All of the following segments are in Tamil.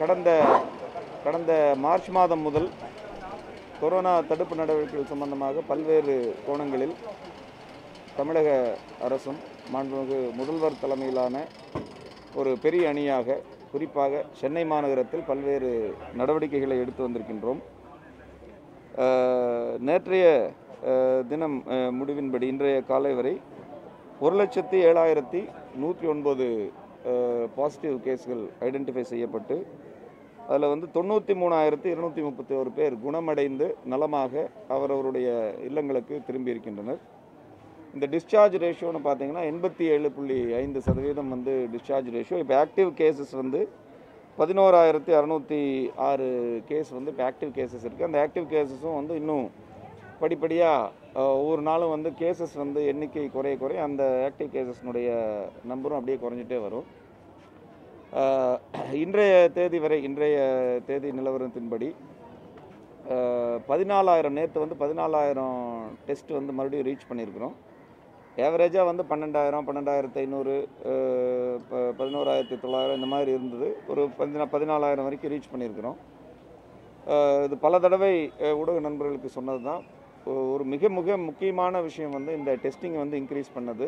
கடந்த கடந்த மார்ச் மாதம் முதல் கொரோனா தடுப்பு நடவடிக்கைகள் சம்பந்தமாக பல்வேறு கோணங்களில் தமிழக அரசும் மாண்புமிகு முதல்வர் தலைமையிலான ஒரு பெரிய அணியாக குறிப்பாக சென்னை மாநகரத்தில் பல்வேறு நடவடிக்கைகளை எடுத்து வந்திருக்கின்றோம் அஹ், நேற்றைய அஹ், தினம் அஹ், முடிவின்படி இன்றைய காலை வரை ஒரு லட்சத்தி ஏழாயிரத்தி நூற்றி ஒன்பது பாசிட்டிவ் கேஸ்கள் ஐடென்டிஃபை செய்யப்பட்டு அதில் வந்து தொண்ணூற்றி மூணாயிரத்தி இருநூற்றி முப்பத்தி ஒரு பேர் குணமடைந்து நலமாக அவரவருடைய இல்லங்களுக்கு திரும்பி இருக்கின்றனர் இந்த டிஸ்சார்ஜ் ரேஷியோன்னு பார்த்தீங்கன்னா எண்பத்தி ஏழு புள்ளி ஐந்து சதவீதம் வந்து டிஸ்சார்ஜ் ரேஷியோ இப்போ ஆக்டிவ் கேசஸ் வந்து பதினோராயிரத்தி அறநூற்றி ஆறு கேஸ் வந்து இப்போ ஆக்டிவ் கேசஸ் இருக்குது அந்த ஆக்டிவ் கேசஸும் வந்து இன்னும் படிப்படியாக ஒவ்வொரு நாளும் வந்து கேசஸ் வந்து எண்ணிக்கை குறைய குறைய அந்த ஆக்டிவ் கேசஸ்னுடைய நம்பரும் அப்படியே குறைஞ்சிட்டே வரும் அஹ், இன்றைய தேதி வரை இன்றைய தேதி நிலவரத்தின்படி பதினாலாயிரம் நேற்று வந்து பதினாலாயிரம் டெஸ்ட் வந்து மறுபடியும் ரீச் பண்ணியிருக்கிறோம் ஏவரேஜாக வந்து பன்னெண்டாயிரம் பன்னெண்டாயிரத்து ஐநூறு ப- பதினோராயிரத்தி தொள்ளாயிரம் இந்த மாதிரி இருந்தது ஒரு பதினா பதினாலாயிரம் வரைக்கும் ரீச் பண்ணியிருக்கிறோம் அஹ் இது பல தடவை அஹ், ஊடக நண்பர்களுக்கு சொன்னது தான் ஒரு மிக மிக முக்கியமான விஷயம் வந்து இந்த டெஸ்டிங் வந்து இன்க்ரீஸ் பண்ணது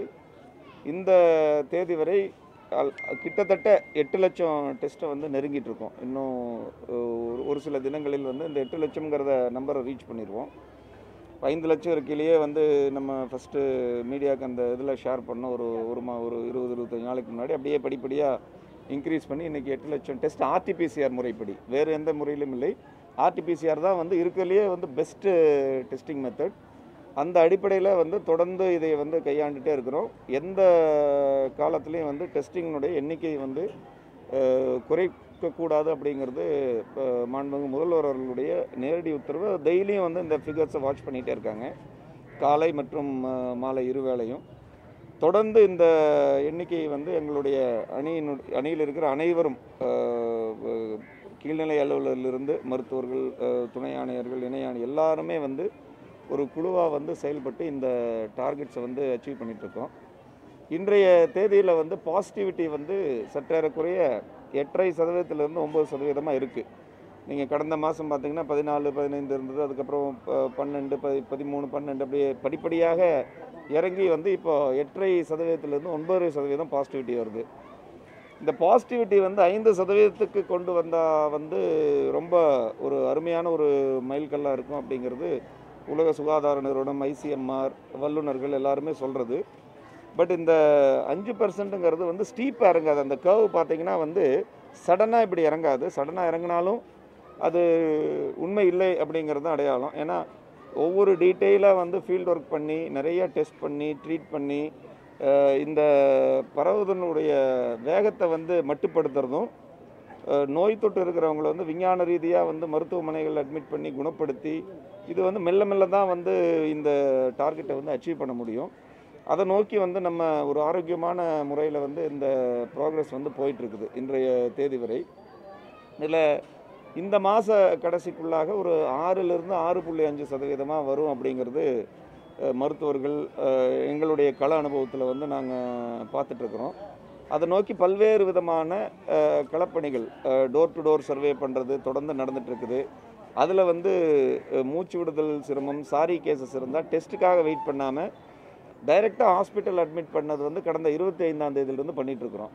இந்த தேதி வரை அல்- கிட்டத்தட்ட எட்டு லட்சம் டெஸ்ட்டை வந்து நெருங்கிட்டு இருக்கோம் இன்னும் அஹ், ஒரு- ஒரு சில தினங்களில் வந்து இந்த எட்டு லட்சம்ங்கிறத நம்பரை ரீச் பண்ணிடுவோம் ஐந்து லட்சம் இருக்கையிலேயே வந்து நம்ம ஃபஸ்ட்டு மீடியாவுக்கு அந்த இதில் ஷேர் பண்ணோம் ஒரு ஒரு மா ஒரு இருபது இருபத்தஞ்சு நாளைக்கு முன்னாடி அப்படியே படிப்படியாக இன்க்ரீஸ் பண்ணி இன்றைக்கி எட்டு லட்சம் டெஸ்ட் ஆர்டிபிசிஆர் முறைப்படி வேறு எந்த முறையிலும் இல்லை ஆர்டிபிசிஆர் தான் வந்து இருக்கிறதுலையே வந்து பெஸ்ட்டு டெஸ்டிங் மெத்தட் அந்த அடிப்படையில் வந்து தொடர்ந்து இதை வந்து கையாண்டுட்டே இருக்கிறோம் எந்த காலத்துலேயும் வந்து டெஸ்டிங்கினுடைய எண்ணிக்கை வந்து அஹ், குறைக்கக்கூடாது அப்படிங்கிறது இப்போ மாண்புமிகு முதல்வர் அவர்களுடைய நேரடி உத்தரவு டெய்லியும் வந்து இந்த ஃபிகர்ஸை வாட்ச் பண்ணிகிட்டே இருக்காங்க காலை மற்றும் அஹ், மாலை இரு வேளையும் தொடர்ந்து இந்த எண்ணிக்கை வந்து எங்களுடைய அணியினு அணியில் இருக்கிற அனைவரும் அஹ், அஹ், கீழ்நிலை அலுவலரிலிருந்து மருத்துவர்கள் அஹ், துணை ஆணையர்கள் இணை ஆணை எல்லாருமே வந்து ஒரு குழுவாக வந்து செயல்பட்டு இந்த டார்கெட்ஸை வந்து அச்சீவ் பண்ணிகிட்ருக்கோம் இன்றைய தேதியில் வந்து பாசிட்டிவிட்டி வந்து சற்றேறக்குறைய எட்டரை சதவீதத்திலிருந்து ஒம்பது சதவீதமாக இருக்குது நீங்கள் கடந்த மாதம் பார்த்தீங்கன்னா பதினாலு பதினைந்து இருந்தது அதுக்கப்புறம் ப- பன்னெண்டு பதி பதிமூணு பன்னெண்டு அப்படியே படிப்படியாக இறங்கி வந்து இப்போ எட்டரை சதவீதத்திலிருந்து ஒன்பது சதவீதம் பாசிட்டிவிட்டி வருது இந்த பாசிட்டிவிட்டி வந்து ஐந்து சதவீதத்துக்கு கொண்டு வந்தால் வந்து ரொம்ப ஒரு அருமையான ஒரு மைல்கல்லாக இருக்கும் அப்படிங்கிறது உலக சுகாதார நிறுவனம் ஐசிஎம்ஆர் வல்லுநர்கள் எல்லாருமே சொல்கிறது பட் இந்த அஞ்சு பர்சன்ட்டுங்கிறது வந்து ஸ்டீப்பாக இறங்காது அந்த கர்வ் பார்த்தீங்கன்னா வந்து சடனாக இப்படி இறங்காது சடனாக இறங்கினாலும் அது உண்மை இல்லை அப்படிங்கிறது தான் அடையாளம் ஏன்னா ஒவ்வொரு டீட்டெயிலாக வந்து ஃபீல்ட் ஒர்க் பண்ணி நிறைய டெஸ்ட் பண்ணி ட்ரீட் பண்ணி அஹ், இந்த பரவுதலுடைய வேகத்தை வந்து மட்டுப்படுத்துறதும் அஹ், நோய் தொட்டு இருக்கிறவங்கள வந்து விஞ்ஞான ரீதியாக வந்து மருத்துவமனைகள் அட்மிட் பண்ணி குணப்படுத்தி இது வந்து மெல்ல மெல்ல தான் வந்து இந்த டார்கெட்டை வந்து அச்சீவ் பண்ண முடியும் அதை நோக்கி வந்து நம்ம ஒரு ஆரோக்கியமான முறையில் வந்து இந்த ப்ராக்ரஸ் வந்து போயிட்டுருக்குது இன்றைய தேதி வரை இதில் இந்த மாத கடைசிக்குள்ளாக ஒரு ஆறிலிருந்து ஆறு புள்ளி அஞ்சு சதவீதமாக வரும் அப்படிங்கிறது அஹ், மருத்துவர்கள் அஹ், எங்களுடைய கள அனுபவத்தில் வந்து நாங்கள் பார்த்துட்ருக்குறோம் அதை நோக்கி பல்வேறு விதமான அஹ், களப்பணிகள் டோர் டு டோர் சர்வே பண்ணுறது தொடர்ந்து நடந்துட்டு இருக்குது அதில் வந்து அஹ், மூச்சு விடுதல் சிரமம் சாரி கேசஸ் இருந்தால் டெஸ்ட்டுக்காக வெயிட் பண்ணாமல் டைரெக்டாக ஹாஸ்பிட்டல் அட்மிட் பண்ணது வந்து கடந்த இருபத்தி ஐந்தாம் தேதியிலிருந்து பண்ணிகிட்ருக்குறோம்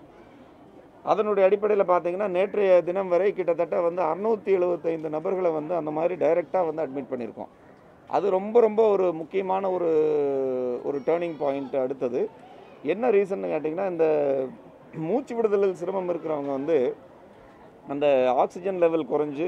அதனுடைய அடிப்படையில் பார்த்தீங்கன்னா நேற்றைய தினம் வரை கிட்டத்தட்ட வந்து அறுநூற்றி எழுபத்தைந்து நபர்களை வந்து அந்த மாதிரி டைரெக்டாக வந்து அட்மிட் பண்ணியிருக்கோம் அது ரொம்ப ரொம்ப ஒரு முக்கியமான ஒரு ஒரு டேர்னிங் பாயிண்ட் அடுத்தது என்ன ரீசன் கேட்டிங்கன்னா இந்த மூச்சு விடுதலில் சிரமம் இருக்கிறவங்க வந்து அந்த ஆக்சிஜன் லெவல் குறைஞ்சு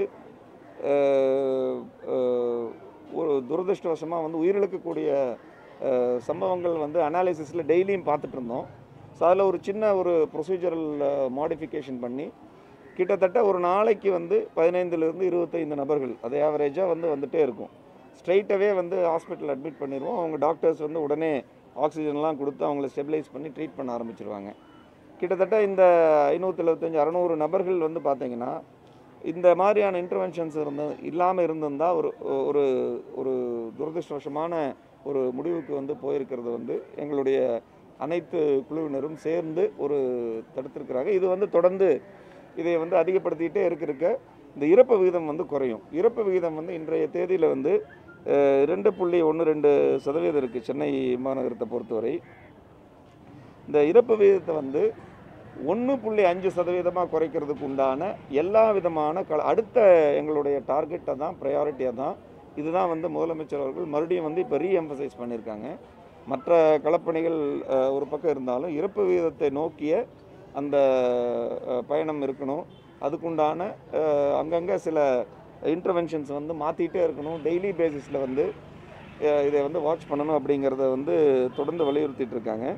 அஹ், அஹ், ஒரு துரதிருஷ்டவசமாக வந்து உயிரிழக்கக்கூடிய அஹ், சம்பவங்கள் வந்து அனாலிசிஸில் டெய்லியும் பார்த்துட்டு இருந்தோம் ஸோ அதில் ஒரு சின்ன ஒரு ப்ரொசீஜரல் மாடிஃபிகேஷன் பண்ணி கிட்டத்தட்ட ஒரு நாளைக்கு வந்து பதினைந்துலேருந்து இருபத்தைந்து நபர்கள் அது ஆவரேஜாக வந்து வந்துட்டே இருக்கும் ஸ்ட்ரைட்டாகவே வந்து ஹாஸ்பிட்டல் அட்மிட் பண்ணிடுவோம் அவங்க டாக்டர்ஸ் வந்து உடனே ஆக்சிஜன்லாம் கொடுத்து அவங்கள ஸ்டெபிலைஸ் பண்ணி ட்ரீட் பண்ண ஆரம்பிச்சிருவாங்க கிட்டத்தட்ட இந்த ஐநூற்றி எழுபத்தஞ்சு அறநூறு நபர்கள் வந்து பார்த்தீங்கன்னா இந்த மாதிரியான இன்டர்வென்ஷன்ஸ் இருந்த இல்லாமல் இருந்திருந்தால் ஒரு ஒரு ஒரு துரதிருஷ்டவசமான ஒரு முடிவுக்கு வந்து போயிருக்கிறது வந்து எங்களுடைய அனைத்து குழுவினரும் சேர்ந்து ஒரு தடுத்திருக்கிறாங்க இது வந்து தொடர்ந்து இதை வந்து அதிகப்படுத்திக்கிட்டே இருக்க இருக்க இந்த இறப்பு விகிதம் வந்து குறையும் இறப்பு விகிதம் வந்து இன்றைய தேதியில் வந்து அஹ், ரெண்டு புள்ளி ஒன்று ரெண்டு சதவீதம் இருக்குது சென்னை மாநகரத்தை பொறுத்தவரை இந்த இறப்பு விகிதத்தை வந்து ஒன்று புள்ளி அஞ்சு சதவீதமாக குறைக்கிறதுக்கு உண்டான எல்லா விதமான க அடுத்த எங்களுடைய டார்கெட்டை தான் ப்ரையாரிட்டியாக தான் இதுதான் வந்து முதலமைச்சர் அவர்கள் மறுபடியும் வந்து இப்போ ரீஎம்பசைஸ் பண்ணியிருக்காங்க மற்ற களப்பணிகள் அஹ், ஒரு பக்கம் இருந்தாலும் இறப்பு விகிதத்தை நோக்கிய அந்த அஹ், பயணம் இருக்கணும் அதுக்குண்டான அஹ், அங்கங்கே சில இன்டர்வென்ஷன்ஸ் வந்து மாற்றிட்டே இருக்கணும் டெய்லி பேசிஸில் வந்து அஹ், இதை வந்து வாட்ச் பண்ணணும் அப்படிங்கிறத வந்து தொடர்ந்து வலியுறுத்திட்டு இருக்காங்க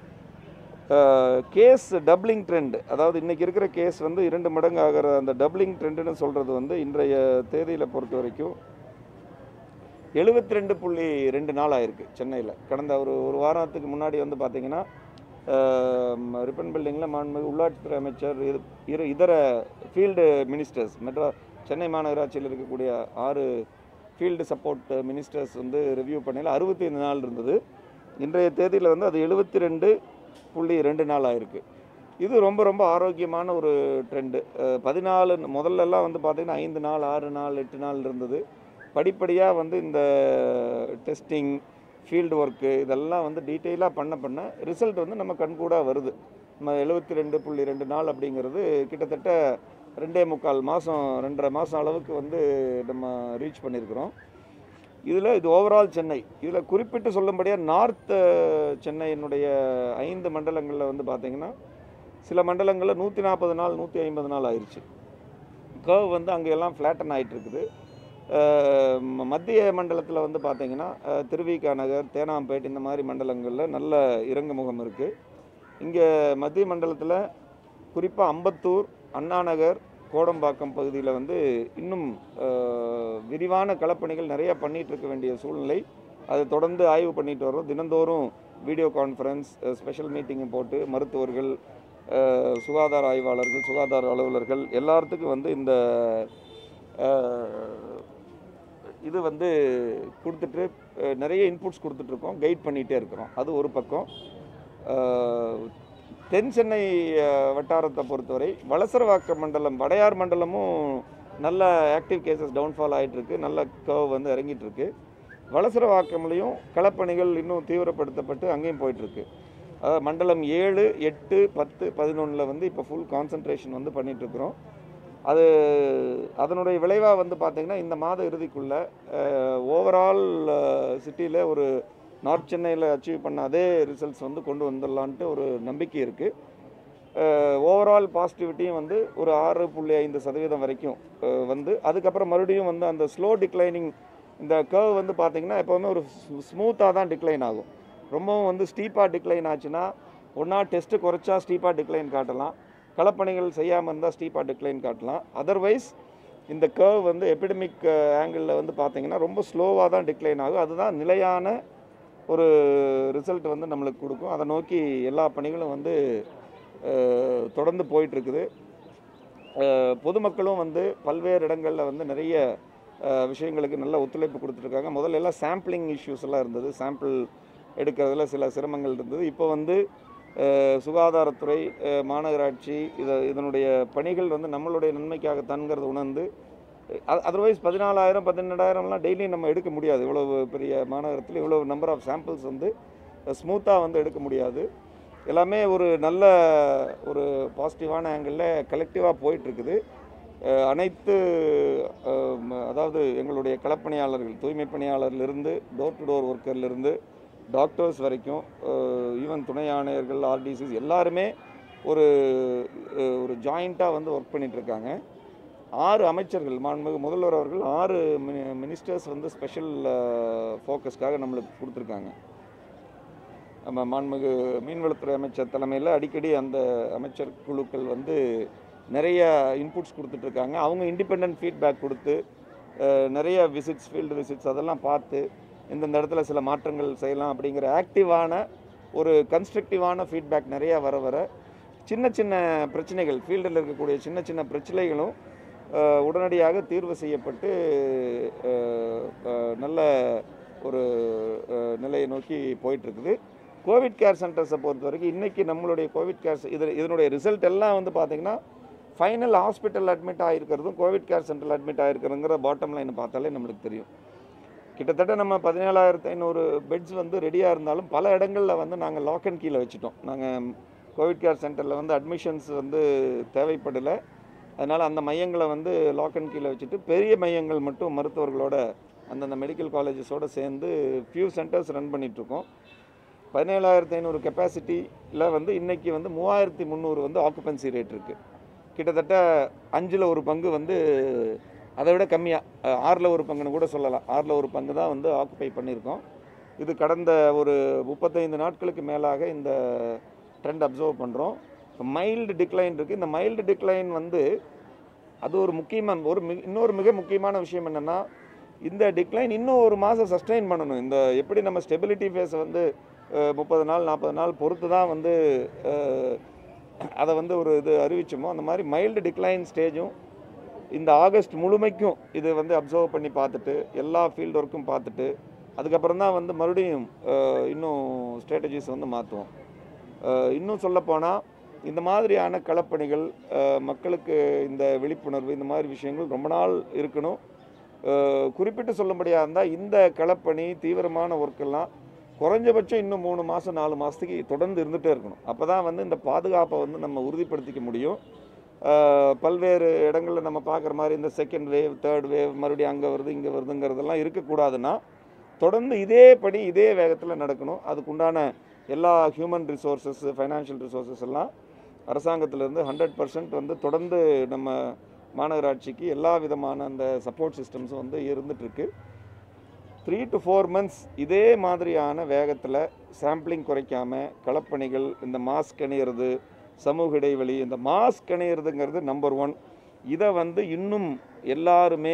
கேஸ் டப்ளிங் ட்ரெண்ட் அதாவது இன்றைக்கி இருக்கிற கேஸ் வந்து இரண்டு மடங்கு ஆகிற அந்த டப்ளிங் ட்ரெண்டுன்னு சொல்கிறது வந்து இன்றைய தேதியில் பொறுத்த வரைக்கும் எழுபத்தி ரெண்டு புள்ளி ரெண்டு நாள் ஆயிருக்கு சென்னையில் கடந்த ஒரு ஒரு வாரத்துக்கு முன்னாடி வந்து பார்த்தீங்கன்னா ரிப்பன் பில்டிங்கில் மாண்புமிகு உள்ளாட்சித்துறை அமைச்சர் இரு இரு இதர ஃபீல்டு மினிஸ்டர்ஸ் மெட்ரா சென்னை மாநகராட்சியில் இருக்கக்கூடிய ஆறு ஃபீல்டு சப்போர்ட் மினிஸ்டர்ஸ் வந்து ரிவ்யூ பண்ணையில் அறுபத்தி ஐந்து நாள் இருந்தது இன்றைய தேதியில் வந்து அது எழுபத்தி ரெண்டு புள்ளி ரெண்டு நாள் ஆயிருக்கு இது ரொம்ப ரொம்ப ஆரோக்கியமான ஒரு ட்ரெண்டு பதினாலு முதல்லலாம் வந்து பார்த்திங்கன்னா ஐந்து நாள் ஆறு நாள் எட்டு நாள் இருந்தது படிப்படியாக வந்து இந்த டெஸ்டிங் ஃபீல்டு ஒர்க்கு இதெல்லாம் வந்து டீட்டெயிலாக பண்ண பண்ண ரிசல்ட் வந்து நம்ம கண்கூடாக வருது நம்ம எழுபத்தி ரெண்டு புள்ளி ரெண்டு நாள் அப்படிங்கிறது கிட்டத்தட்ட ரெண்டே முக்கால் மாதம் ரெண்டரை மாதம் அளவுக்கு வந்து நம்ம ரீச் பண்ணியிருக்கிறோம் இதில் இது ஓவரால் சென்னை இதில் குறிப்பிட்டு சொல்லும்படியாக நார்த் சென்னையினுடைய ஐந்து மண்டலங்களில் வந்து பார்த்திங்கன்னா சில மண்டலங்களில் நூற்றி நாற்பது நாள் நூற்றி ஐம்பது நாள் ஆயிடுச்சு கர்வ் வந்து அங்கே எல்லாம் ஃப்ளாட்டன் ஆகிட்டு இருக்குது அஹ் ம- மத்திய மண்டலத்தில் வந்து பார்த்திங்கன்னா அஹ் திருவிக நகர் தேனாம்பேட் இந்த மாதிரி மண்டலங்களில் நல்ல இறங்குமுகம் இருக்குது இங்கே மத்திய மண்டலத்தில் குறிப்பாக அம்பத்தூர் அண்ணா நகர் கோடம்பாக்கம் பகுதியில் வந்து இன்னும் அஹ், விரிவான களப்பணிகள் நிறையா பண்ணிட்டு இருக்க வேண்டிய சூழ்நிலை அதை தொடர்ந்து ஆய்வு பண்ணிட்டு வரோம் தினந்தோறும் வீடியோ கான்ஃபரன்ஸ் ஸ்பெஷல் மீட்டிங்கு போட்டு மருத்துவர்கள் அஹ், சுகாதார ஆய்வாளர்கள் சுகாதார அலுவலர்கள் எல்லாத்துக்கும் வந்து இந்த அஹ், இது வந்து கொடுத்துட்டு அஹ், நிறைய இன்புட்ஸ் கொடுத்துட்ருக்கோம் கைட் பண்ணிகிட்டே இருக்கிறோம் அது ஒரு பக்கம் அஹ், தென் சென்னை அஹ், வட்டாரத்தை பொறுத்தவரை வலசரவாக்க மண்டலம் வடையார் மண்டலமும் நல்ல ஆக்டிவ் கேசஸ் டவுன்ஃபால் ஆகிட்டுருக்கு நல்ல கர்வ் வந்து இறங்கிட்டு இருக்கு வலசரவாக்கம்லேயும் களப்பணிகள் இன்னும் தீவிரப்படுத்தப்பட்டு அங்கேயும் போயிட்டுருக்கு அதாவது மண்டலம் ஏழு எட்டு பத்து பதினொன்றில் வந்து இப்போ ஃபுல் கான்சன்ட்ரேஷன் வந்து பண்ணிகிட்ருக்குறோம் அது அதனுடைய விளைவாக வந்து பார்த்திங்கன்னா இந்த மாத இறுதிக்குள்ளே ஓவரால் சிட்டியில் ஒரு நார்த் சென்னையில் அச்சீவ் பண்ண அதே ரிசல்ட்ஸ் வந்து கொண்டு வந்துடலான்ட்டு ஒரு நம்பிக்கை இருக்குது ஓவரால் பாசிட்டிவிட்டியும் வந்து ஒரு ஆறு புள்ளி ஐந்து சதவீதம் வரைக்கும் அஹ், வந்து அதுக்கப்புறம் மறுபடியும் வந்து அந்த ஸ்லோ டிக்ளைனிங் இந்த கர்வ் வந்து பார்த்திங்கன்னா எப்போவுமே ஒரு ஸ்மூத்தாக தான் டிக்ளைன் ஆகும் ரொம்பவும் வந்து ஸ்டீப்பாக டிக்ளைன் ஆச்சுன்னா ஒன்றா டெஸ்ட்டு குறைச்சா ஸ்டீப்பாக டிக்ளைன் காட்டலாம் களப்பணிகள் செய்யாமல் இருந்தால் ஸ்டீப்பாக டிக்ளைன் காட்டலாம் அதர்வைஸ் இந்த கர்வ் வந்து எபிடமிக் ஆங்கிளில் வந்து பார்த்தீங்கன்னா ரொம்ப ஸ்லோவாக தான் டிக்ளைன் ஆகும் அதுதான் நிலையான ஒரு ரிசல்ட் வந்து நம்மளுக்கு கொடுக்கும் அதை நோக்கி எல்லா பணிகளும் வந்து அஹ், தொடர்ந்து போயிட்டுருக்குது பொதுமக்களும் வந்து பல்வேறு இடங்களில் வந்து நிறைய அஹ், விஷயங்களுக்கு நல்ல ஒத்துழைப்பு கொடுத்துருக்காங்க முதல்ல எல்லாம் சாம்பிளிங் இஷ்யூஸ் எல்லாம் இருந்தது சாம்பிள் எடுக்கிறதுல சில சிரமங்கள் இருந்தது இப்போ வந்து அஹ், சுகாதாரத்துறை அஹ், மாநகராட்சி இதை இதனுடைய பணிகள் வந்து நம்மளுடைய நன்மைக்காகத்தான்ங்கிறத உணர்ந்து அதர்வைஸ் பதினாலாயிரம் பதினெண்டாயிரம்லாம் டெய்லி நம்ம எடுக்க முடியாது இவ்வளவு பெரிய மாநகரத்தில் இவ்வளவு நம்பர் ஆஃப் சாம்பிள்ஸ் வந்து ஸ்மூத்தாக வந்து எடுக்க முடியாது எல்லாமே ஒரு நல்ல ஒரு பாசிட்டிவான ஆங்கிளில் கலெக்டிவாக போயிட்டுருக்குது அனைத்து அஹ், ம- அதாவது எங்களுடைய களப்பணியாளர்கள் தூய்மை பணியாளர்லேருந்து டோர் டு டோர் ஒர்க்கர்லேருந்து டாக்டர்ஸ் வரைக்கும் ஈவன் துணை ஆணையர்கள் ஆர்டிசிஸ் எல்லாருமே ஒரு அஹ், ஒரு ஜாயிண்ட்டாக வந்து ஒர்க் பண்ணிகிட்ருக்காங்க ஆறு அமைச்சர்கள் மாண்புமிகு முதல்வர் அவர்கள் ஆறு மினி மினிஸ்டர்ஸ் வந்து ஸ்பெஷல் ஃபோக்கஸ்க்காக நம்மளுக்கு கொடுத்துருக்காங்க நம்ம மாண்புமிகு மீன்வளத்துறை அமைச்சர் தலைமையில் அடிக்கடி அந்த அமைச்சர் குழுக்கள் வந்து நிறைய இன்புட்ஸ் கொடுத்துட்ருக்காங்க அவங்க இண்டிபெண்ட் ஃபீட்பேக் கொடுத்து அஹ், நிறைய விசிட்ஸ் ஃபீல்டு விசிட்ஸ் அதெல்லாம் பார்த்து இந்தந்த இடத்துல சில மாற்றங்கள் செய்யலாம் அப்படிங்கிற ஆக்டிவான ஒரு கன்ஸ்ட்ரக்டிவான ஃபீட்பேக் நிறையா வர வர சின்ன சின்ன பிரச்சனைகள் ஃபீல்டில் இருக்கக்கூடிய சின்ன சின்ன பிரச்சனைகளும் அஹ், உடனடியாக தீர்வு செய்யப்பட்டு அஹ், அஹ், நல்ல ஒரு அஹ், நிலையை நோக்கி போயிட்டுருக்குது கோவிட் கேர் சென்டர்ஸை பொறுத்த வரைக்கும் இன்றைக்கி நம்மளுடைய கோவிட் கேர் இது இதனுடைய ரிசல்ட் எல்லாம் வந்து பார்த்திங்கன்னா ஃபைனல் ஹாஸ்பிட்டல் அட்மிட் ஆகிருக்கிறதும் கோவிட் கேர் சென்டரில் அட்மிட் ஆகிருக்கிறதுங்கிற பாட்டம் லைன் பார்த்தாலே நம்மளுக்கு தெரியும் கிட்டத்தட்ட நம்ம பதினேழாயிரத்து ஐநூறு பெட்ஸ் வந்து ரெடியாக இருந்தாலும் பல இடங்களில் வந்து நாங்கள் லாக் அண்ட் கீழே வச்சுட்டோம் நாங்கள் கோவிட் கேர் சென்டரில் வந்து அட்மிஷன்ஸ் வந்து தேவைப்படலை அதனால் அந்த மையங்களை வந்து லாக் அண்ட் கீழே வச்சுட்டு பெரிய மையங்கள் மட்டும் மருத்துவர்களோட அந்தந்த மெடிக்கல் காலேஜஸோடு சேர்ந்து ஃபியூ சென்டர்ஸ் ரன் பண்ணிகிட்ருக்கோம் பதினேழாயிரத்து ஐநூறு கெப்பாசிட்டியில் வந்து இன்றைக்கி வந்து மூவாயிரத்தி முந்நூறு வந்து ஆக்குபென்சி ரேட் இருக்குது கிட்டத்தட்ட அஞ்சில் ஒரு பங்கு வந்து அதை விட கம்மியாக ஆறில் ஒரு பங்குன்னு கூட சொல்லலாம் ஆறில் ஒரு பங்கு தான் வந்து ஆக்குப்பை பண்ணியிருக்கோம் இது கடந்த ஒரு முப்பத்தைந்து நாட்களுக்கு மேலாக இந்த ட்ரெண்ட் அப்சர்வ் பண்ணுறோம் மைல்டு டிக்ளைன் இருக்குது இந்த மைல்டு டிக்ளைன் வந்து அது ஒரு முக்கியமான ஒரு மிக இன்னொரு மிக முக்கியமான விஷயம் என்னென்னா இந்த டிக்ளைன் இன்னும் ஒரு மாதம் சஸ்டெயின் பண்ணணும் இந்த எப்படி நம்ம ஸ்டெபிலிட்டி ஃபேஸை வந்து முப்பது நாள் நாற்பது நாள் பொறுத்து தான் வந்து அஹ், அதை வந்து ஒரு இது அறிவிச்சோமோ அந்த மாதிரி மைல்டு டிக்ளைன் ஸ்டேஜும் இந்த ஆகஸ்ட் முழுமைக்கும் இது வந்து அப்சர்வ் பண்ணி பார்த்துட்டு எல்லா ஃபீல்ட் ஒர்க்கும் பார்த்துட்டு அதுக்கப்புறம் தான் வந்து மறுபடியும் அஹ், இன்னும் ஸ்ட்ராட்டஜிஸ் வந்து மாற்றுவோம் இன்னும் சொல்லப்போனால் இந்த மாதிரியான களப்பணிகள் அஹ், மக்களுக்கு இந்த விழிப்புணர்வு இந்த மாதிரி விஷயங்கள் ரொம்ப நாள் இருக்கணும் அஹ், குறிப்பிட்டு சொல்லும்படியாக இருந்தால் இந்த களப்பணி தீவிரமான ஒர்க்கெல்லாம் குறைஞ்சபட்சம் இன்னும் மூணு மாதம் நாலு மாதத்துக்கு தொடர்ந்து இருந்துகிட்டே இருக்கணும் அப்போ தான் வந்து இந்த பாதுகாப்பை வந்து நம்ம உறுதிப்படுத்திக்க முடியும் அஹ், பல்வேறு இடங்களில் நம்ம பார்க்குற மாதிரி இந்த செகண்ட் வேவ் தேர்ட் வேவ் மறுபடியும் அங்கே வருது இங்கே வருதுங்கிறதெல்லாம் இருக்கக்கூடாதுன்னா தொடர்ந்து இதே படி இதே வேகத்தில் நடக்கணும் அதுக்குண்டான எல்லா ஹியூமன் ரிசோர்ஸஸ் ஃபைனான்ஷியல் ரிசோர்ஸஸ் எல்லாம் அரசாங்கத்திலேருந்து ஹண்ட்ரட் பர்சன்ட் வந்து தொடர்ந்து நம்ம மாநகராட்சிக்கு எல்லா விதமான அந்த சப்போர்ட் சிஸ்டம்ஸும் வந்து இருந்துகிட்ருக்கு த்ரீ டு ஃபோர் மந்த்ஸ் இதே மாதிரியான வேகத்தில் சாம்பிளிங் குறைக்காம களப்பணிகள் இந்த மாஸ்க் அணியிறது சமூக இடைவெளி இந்த மாஸ்க் அணியிறதுங்கிறது நம்பர் ஒன் இதை வந்து இன்னும் எல்லாருமே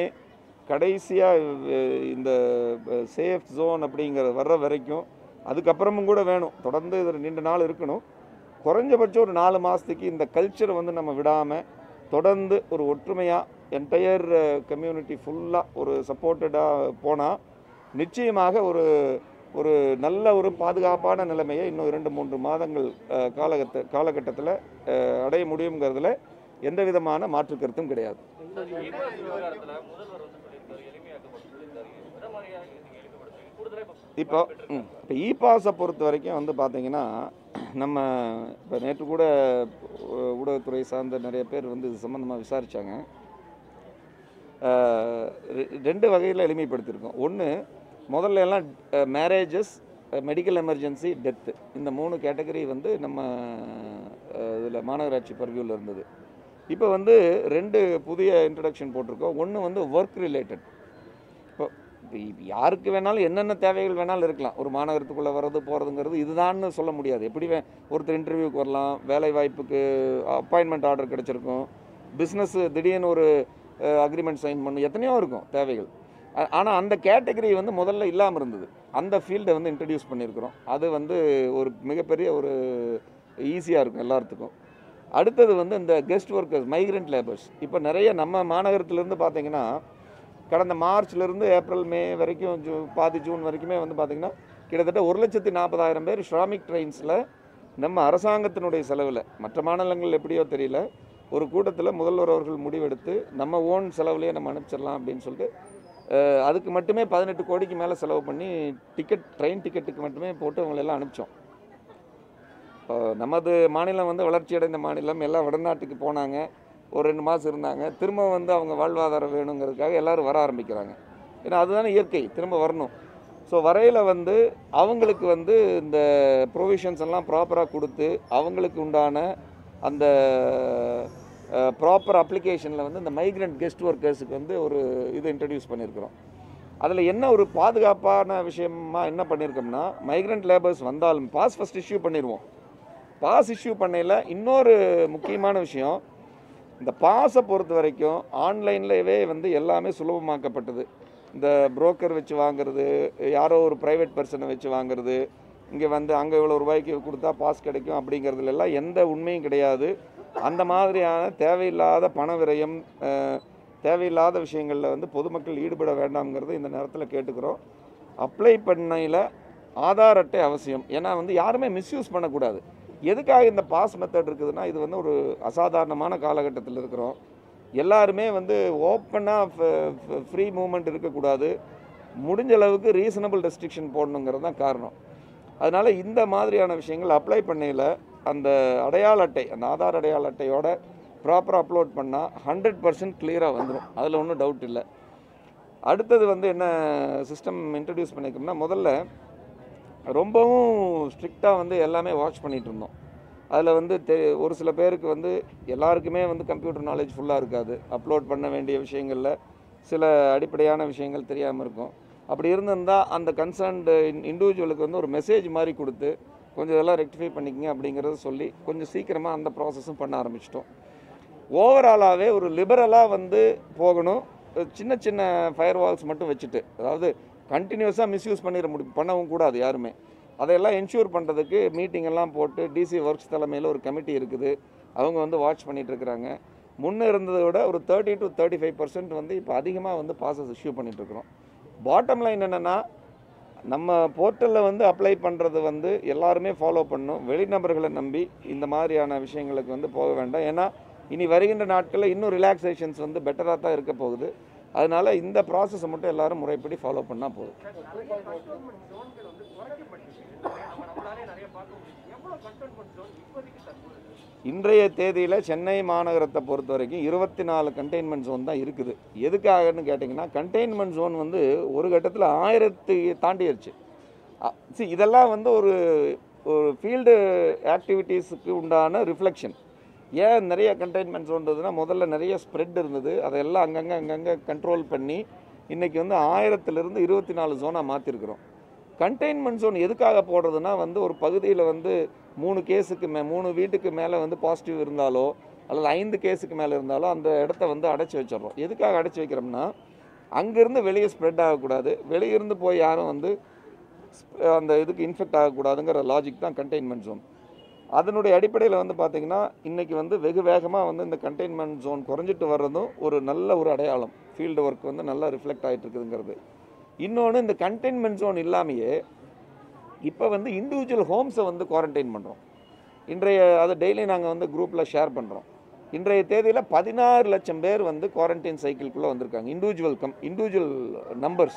கடைசியாக இந்த சேஃப் ஜோன் அப்படிங்கிற வர்ற வரைக்கும் அதுக்கப்புறமும் கூட வேணும் தொடர்ந்து இதில் நீண்ட நாள் இருக்கணும் குறைஞ்சபட்சம் ஒரு நாலு மாதத்துக்கு இந்த கல்ச்சரை வந்து நம்ம விடாமல் தொடர்ந்து ஒரு ஒற்றுமையாக என்டையர் கம்யூனிட்டி ஃபுல்லாக ஒரு சப்போர்ட்டடாக போனால் நிச்சயமாக ஒரு ஒரு நல்ல ஒரு பாதுகாப்பான நிலைமையை இன்னும் இரண்டு மூன்று மாதங்கள் அஹ், காலகட்ட காலகட்டத்தில் அடைய முடியுங்கிறதுல எந்த விதமான மாற்று கருத்தும் கிடையாது இ-பாஸ் விவகாரத்துல முதல்வர் வந்து சொல்லியிருக்காரு எளிமையாக்கப்படும் சொல்லியிருக்காரு எந்த மாதிரியாக நீங்க எளிமைப்படுத்துவீங்க கூடுதலா இப்போ ம், இப்போ இ பாஸை பொறுத்த வரைக்கும் வந்து பார்த்தீங்கன்னா நம்ம இப்போ நேற்று கூட ஊ- ஊடகத்துறை சார்ந்த நிறைய பேர் வந்து இது சம்மந்தமாக விசாரித்தாங்க ரெண்டு வகையில் எளிமைப்படுத்தியிருக்கோம் ஒன்று முதல்ல எல்லாம் மேரேஜஸ் மெடிக்கல் எமர்ஜென்சி டெத்து இந்த மூணு கேட்டகரி வந்து நம்ம இதில் மாநகராட்சி பர்வியூவில் இருந்தது இப்போ வந்து ரெண்டு புதிய இன்ட்ரடக்ஷன் போட்டிருக்கோம் ஒன்று வந்து ஒர்க் ரிலேட்டட் இப்போ இப்போ இப்ப யாருக்கு வேணாலும் என்னென்ன தேவைகள் வேணாலும் இருக்கலாம் ஒரு மாநகரத்துக்குள்ளே வர்றது போகிறதுங்கிறது இதுதான்னு சொல்ல முடியாது எப்படி வே ஒருத்தர் இன்டர்வியூக்கு வரலாம் வேலை வாய்ப்புக்கு அப்பாயின்மெண்ட் ஆர்டர் கிடச்சிருக்கும் பிஸ்னஸ் திடீர்னு ஒரு அக்ரிமெண்ட் சைன் பண்ணும் எத்தனையோ இருக்கும் தேவைகள் ஆனால் அந்த கேட்டகரி வந்து முதல்ல இல்லாமல் இருந்தது அந்த ஃபீல்டை வந்து இன்ட்ரடியூஸ் பண்ணியிருக்கிறோம் அது வந்து ஒரு மிகப்பெரிய ஒரு ஈஸியாக இருக்கும் எல்லாத்துக்கும் அடுத்தது வந்து இந்த கெஸ்ட் ஒர்க்கர்ஸ் மைக்ரண்ட் லேபர்ஸ் இப்போ நிறைய நம்ம மாநகரத்துலேருந்து பார்த்தீங்கன்னா கடந்த மார்ச்லேருந்து ஏப்ரல் மே வரைக்கும் ஜூ பாதி ஜூன் வரைக்குமே வந்து பார்த்திங்கன்னா கிட்டத்தட்ட ஒரு லட்சத்தி நாற்பதாயிரம் பேர் ஷ்ராமிக் ட்ரெயின்ஸில் நம்ம அரசாங்கத்தினுடைய செலவில் மற்ற மாநிலங்கள் எப்படியோ தெரியல ஒரு கூட்டத்தில் முதல்வர் அவர்கள் முடிவெடுத்து நம்ம ஓன் செலவுலேயே நம்ம அனுப்பிச்சிடலாம் அப்படின்னு சொல்லிட்டு அஹ், அதுக்கு மட்டுமே பதினெட்டு கோடிக்கு மேலே செலவு பண்ணி டிக்கெட் ட்ரெயின் டிக்கெட்டுக்கு மட்டுமே போட்டு அவங்களெல்லாம் அனுப்பிச்சோம் இப்போ நமது மாநிலம் வந்து வளர்ச்சியடைந்த மாநிலம் எல்லாம் வடநாட்டுக்கு போனாங்க ஒரு ரெண்டு மாதம் இருந்தாங்க திரும்ப வந்து அவங்க வாழ்வாதாரம் வேணுங்கிறதுக்காக எல்லாரும் வர ஆரம்பிக்கிறாங்க ஏன்னா அதுதானே இயற்கை திரும்ப வரணும் ஸோ வரையில் வந்து அவங்களுக்கு வந்து இந்த ப்ரொவிஷன்ஸ் எல்லாம் ப்ராப்பராக கொடுத்து அவங்களுக்கு உண்டான அந்த ப்ராப்பர் அப்ளிகேஷனில் வந்து இந்த மைக்ரண்ட் கெஸ்ட் ஒர்க்கர்ஸுக்கு வந்து ஒரு இது இன்ட்ரடியூஸ் பண்ணியிருக்கிறோம் அதில் என்ன ஒரு பாதுகாப்பான விஷயமா என்ன பண்ணியிருக்கோம்னா மைக்ரண்ட் லேபர்ஸ் வந்தாலும் பாஸ் ஃபஸ்ட் இஷ்யூ பண்ணிடுவோம் பாஸ் இஷ்யூ பண்ணையில் இன்னொரு முக்கியமான விஷயம் இந்த பாஸை பொறுத்த வரைக்கும் ஆன்லைன்லவே வந்து எல்லாமே சுலபமாக்கப்பட்டது இந்த புரோக்கர் வச்சு வாங்குறது யாரோ ஒரு ப்ரைவேட் பர்சனை வச்சு வாங்குறது இங்கே வந்து அங்கே இவ்வளோ ரூபாய்க்கு கொடுத்தா பாஸ் கிடைக்கும் அப்படிங்கிறதுல எல்லாம் எந்த உண்மையும் கிடையாது அந்த மாதிரியான தேவையில்லாத பண விரயம் அஹ், தேவையில்லாத விஷயங்களில் வந்து பொதுமக்கள் ஈடுபட வேண்டாம்ங்கிறத இந்த நேரத்தில் கேட்டுக்கிறோம் அப்ளை பண்ணையில் ஆதார் அட்டை அவசியம் ஏன்னா வந்து யாருமே மிஸ்யூஸ் பண்ணக்கூடாது எதுக்காக இந்த பாஸ் மெத்தட் இருக்குதுன்னா இது வந்து ஒரு அசாதாரணமான காலகட்டத்தில் இருக்கிறோம் எல்லாருமே வந்து ஓப்பனாக ஃப்ரீ மூமெண்ட் இருக்கக்கூடாது முடிஞ்ச அளவுக்கு ரீசனபிள் ரெஸ்ட்ரிக்ஷன் போடணுங்கிறது தான் காரணம் அதனால் இந்த மாதிரியான விஷயங்கள் அப்ளை பண்ணையில் அந்த அடையாள அட்டை அந்த ஆதார் அடையாள அட்டையோட ப்ராப்பராக அப்லோட் பண்ணால் ஹண்ட்ரட் பர்சன்ட் கிளியராக வந்துடும் அதில் ஒன்றும் டவுட் இல்லை அடுத்தது வந்து என்ன சிஸ்டம் இன்ட்ரடியூஸ் பண்ணியிருக்கோம்னா முதல்ல ரொம்பவும் ஸ்ட்ரிக்டாக வந்து எல்லாமே வாட்ச் பண்ணிகிட்டு இருந்தோம் அதில் வந்து தெ ஒரு சில பேருக்கு வந்து எல்லாருக்குமே வந்து கம்ப்யூட்டர் நாலேஜ் ஃபுல்லாக இருக்காது அப்லோட் பண்ண வேண்டிய விஷயங்களில் சில அடிப்படையான விஷயங்கள் தெரியாமல் இருக்கும் அப்படி இருந்திருந்தால் அந்த கன்சர்ன்டு இண்டிவிஜுவலுக்கு வந்து ஒரு மெசேஜ் மாதிரி கொடுத்து கொஞ்சம் இதெல்லாம் ரெக்டிஃபை பண்ணிக்கங்க அப்படிங்கிறத சொல்லி கொஞ்சம் சீக்கிரமாக அந்த ப்ராசஸும் பண்ண ஆரம்பிச்சிட்டோம் ஓவராலாகவே ஒரு லிபரலாக வந்து போகணும் சின்ன சின்ன ஃபயர் வால்ஸ் மட்டும் வச்சுட்டு அதாவது கண்டினியூஸாக மிஸ்யூஸ் பண்ணிட முடி பண்ணவும் கூடாது யாருமே அதையெல்லாம் என்ஷூர் பண்ணுறதுக்கு மீட்டிங் எல்லாம் போட்டு டிசி ஒர்க்ஸ் தலைமையில் ஒரு கமிட்டி இருக்குது அவங்க வந்து வாட்ச் பண்ணிட்டு இருக்கிறாங்க முன்னே இருந்ததை விட ஒரு thirty to thirty five percent வந்து இப்போ அதிகமாக வந்து பாசஸ் இஷ்யூ பண்ணிகிட்ருக்குறோம் பாட்டம் லைன் என்னென்னா நம்ம போர்ட்டலில் வந்து அப்ளை பண்ணுறது வந்து எல்லாருமே ஃபாலோ பண்ணணும் வெளிநபர்களை நம்பி இந்த மாதிரியான விஷயங்களுக்கு வந்து போக வேண்டாம் ஏன்னா இனி வருகின்ற நாட்களில் இன்னும் ரிலாக்ஸேஷன்ஸ் வந்து பெட்டராக தான் இருக்க போகுது அதனால இந்த ப்ராசஸை மட்டும் எல்லாரும் முறைப்படி ஃபாலோ பண்ணால் போதும் நிறைய கண்டோன்மெண்ட் ஜோன்கள் வந்து குறைக்கப்பட்டிருக்கு நம்ம நம்மளாலே நிறைய பார்க்க முடியும் எவ்வளவு கண்டோன்மெண்ட் ஜோன் இப்போதைக்கு தற்போது இன்றைய தேதியில் சென்னை மாநகரத்தை பொறுத்த வரைக்கும் இருபத்தி நாலு கண்டெய்ன்மெண்ட் ஜோன் தான் இருக்குது எதுக்காகன்னு கேட்டிங்கன்னா கண்டெய்ன்மெண்ட் ஜோன் வந்து ஒரு கட்டத்தில் ஆயிரத்து தாண்டிடுச்சு சி இதெல்லாம் வந்து ஒரு ஒரு ஃபீல்டு ஆக்டிவிட்டீஸுக்கு உண்டான ரிஃப்ளெக்ஷன் ஏன் நிறைய கண்டெய்ன்மெண்ட் ஜோன்றதுன்னா முதல்ல நிறைய ஸ்ப்ரெட் இருந்தது அதையெல்லாம் அங்கங்கே அங்கங்கே கண்ட்ரோல் பண்ணி இன்றைக்கி வந்து ஆயிரத்துலேருந்து இருபத்தி நாலு ஜோனாக மாற்றிருக்கிறோம் கண்டெய்ன்மெண்ட் ஜோன் எதுக்காக போடுறதுன்னா வந்து ஒரு பகுதியில் வந்து மூணு கேஸுக்கு மே மூணு வீட்டுக்கு மேலே வந்து பாசிட்டிவ் இருந்தாலோ அல்லது ஐந்து கேஸுக்கு மேலே இருந்தாலோ அந்த இடத்த வந்து அடைச்சி வச்சிடுறோம் எதுக்காக அடைச்சி வைக்கிறோம்னா அங்கேருந்து வெளியே ஸ்ப்ரெட் ஆகக்கூடாது வெளியிருந்து போய் யாரும் வந்து sp- அந்த இதுக்கு இன்ஃபெக்ட் ஆகக்கூடாதுங்கிற லாஜிக் தான் கண்டெய்ன்மெண்ட் ஜோன் அதனுடைய அடிப்படையில் வந்து பார்த்திங்கன்னா இன்றைக்கி வந்து வெகு வேகமாக வந்து இந்த கண்டெய்ன்மெண்ட் ஜோன் குறைஞ்சிட்டு வர்றதும் ஒரு நல்ல ஒரு அடையாளம் ஃபீல்டு ஒர்க் வந்து நல்லா ரிஃப்ளெக்ட் ஆகிட்டு இருக்குதுங்கிறது இன்னொன்று இந்த கண்டெய்ன்மெண்ட் ஜோன் இல்லாமையே இப்போ வந்து இண்டிவிஜுவல் ஹோம்ஸை வந்து குவாரண்டைன் பண்ணுறோம் இன்றைய அதை டெய்லி நாங்கள் வந்து குரூப்பில் ஷேர் பண்ணுறோம் இன்றைய தேதியில் பதினாறு லட்சம் பேர் வந்து குவாரண்டைன் சைக்கிள்குள்ளே வந்திருக்காங்க இண்டிவிஜுவல் கம் இண்டிவிஜுவல் நம்பர்ஸ்